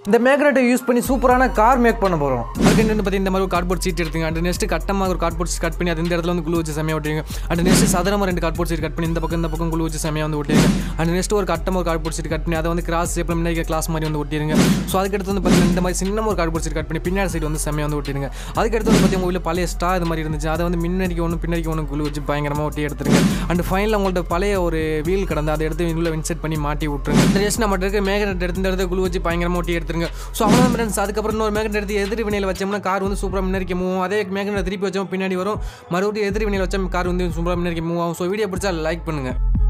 இந்த மேக்னெட்டை யூஸ் பண்ணி சூப்பரான கார் மேக் பண்ண போகிறோம் அதுக்கு வந்து பார்த்தீங்கன்னா இந்த மாதிரி ஒரு கார்ட்போர்ட் சீட் எடுத்துங்க அண்ட் நெக்ஸ்ட் கட்டமாக ஒரு கார்ட்போர்ட் சீட் கட் பண்ணி அது இந்த இடத்துல வந்து குளு வச்சு செமையாக ஒட்டிங்க அண்ட் நெக்ஸ்ட் சதுரமாக ரெண்டு கார்ட்போர்ட் சீட் கட் பண்ணி இந்த பக்கம் இந்த பக்கம் குளு வச்சு செமையாக வந்து ஒட்டிங்க அண்ட் நெக்ஸ்ட் ஒரு கட்டமாக ஒரு கார்ட்போர்ட் சீட் கட் பண்ணி அதை வந்து கிராஸ் ஷேப்பில் முன்னாடி கிளாஸ் மாதிரி வந்து ஒட்டிருங்க ஸோ அதுக்கடுத்து வந்து பார்த்தீங்கன்னா இந்த மாதிரி சின்ன ஒரு கார்ட்போர்ட் சீட் கட் பண்ணி பின்னாடி சைடு வந்து செமையாக வந்து ஒட்டிருங்க அதுக்கடுத்து வந்து பார்த்தீங்கன்னா உங்கள் பழைய ஸ்டா இது மாதிரி இருந்துச்சு அதை வந்து முன்னாடிக்கு ஒன்று பின்னாடிக்கு ஒன்று குளு வச்சு பயங்கரமாக ஒட்டி எடுத்துருங்க அண்ட் ஃபைனல் உங்கள்ட்ட பழைய ஒரு வீல் கடந்து அதை எடுத்து உள்ள இன்செட் பண்ணி மாட்டி விட்டுருங்க இந்த ஜஸ்ட் நம்ம இருக்க மேக்னெட் எடுத்து இந்த இடத்துல குளு வச்சு பயங்கரமாக ஒட்டி எடுத்துருங்க ஸோ அவ்வளோ ஃப்ரெண்ட்ஸ் அதுக்கப்புறம் இன்னொரு மேக்னெட் எடுத்து எதிர் வினையில் வச்சோம்னா கார் வந்து சூப்பராக முன்னாடி மூவ் ஆகும் அதே மேக்னெட் திருப்பி வச்சோம் பின்னாடி வரும் மறுபடியும் எதிர் வினையில் வச்சா கார் வந்து சூப்பராக முன்னாடி மூவ் ஆகும் ஸோ வீடியோ பிடிச்சா லைக் பண்ணுங்கள்